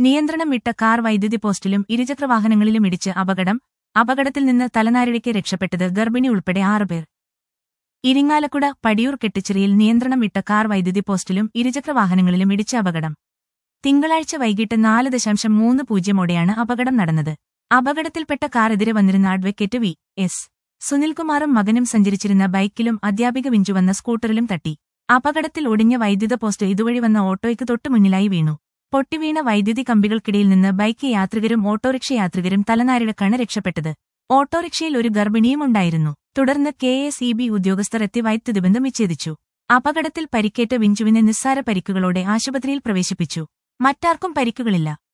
നിയന്ത്രണം വിട്ട കാർ വൈദ്യുതി പോസ്റ്റിലും ഇരുചക്രവാഹനങ്ങളിലും ഇടിച്ച് അപകടം അപകടത്തിൽ നിന്ന് തലനാരിഴയ്ക്ക് രക്ഷപ്പെട്ടത് ഗർഭിണി ഉൾപ്പെടെ ആറുപേർ ഇരിങ്ങാലക്കുട പടിയൂർ കെട്ടിച്ചിറിയിൽ നിയന്ത്രണം വിട്ട കാർ വൈദ്യുതി പോസ്റ്റിലും ഇരുചക്രവാഹനങ്ങളിലും ഇടിച്ച അപകടം തിങ്കളാഴ്ച വൈകിട്ട് നാല് ദശാംശം മൂന്ന് പൂജ്യമോടെയാണ് അപകടം നടന്നത് അപകടത്തിൽപ്പെട്ട കാർ എതിരെ വന്നിരുന്ന അഡ്വക്കേറ്റ് വി എസ് സുനിൽകുമാറും മകനും സഞ്ചരിച്ചിരുന്ന ബൈക്കിലും അധ്യാപിക വിഞ്ചു വന്ന സ്കൂട്ടറിലും തട്ടി അപകടത്തിൽ ഒടിഞ്ഞ വൈദ്യുത പോസ്റ്റ് ഇതുവഴി വന്ന ഓട്ടോയ്ക്ക് തൊട്ടുമുന്നിലായി വീണു പൊട്ടിവീണ വൈദ്യുതി കമ്പികൾക്കിടയിൽ നിന്ന് ബൈക്ക് യാത്രികരും ഓട്ടോറിക്ഷ യാത്രികരും തലനാരിഴക്കാണ് രക്ഷപ്പെട്ടത് ഓട്ടോറിക്ഷയിൽ ഒരു ഗർഭിണിയും ഉണ്ടായിരുന്നു തുടർന്ന് കെ എസ് ഇ ബി ഉദ്യോഗസ്ഥർ എത്തി വൈദ്യുതി ബന്ധം വിച്ഛേദിച്ചു അപകടത്തിൽ പരിക്കേറ്റ വിഞ്ചുവിനെ നിസ്സാര പരിക്കുകളോടെ ആശുപത്രിയിൽ പ്രവേശിപ്പിച്ചു മറ്റാർക്കും പരിക്കുകളില്ല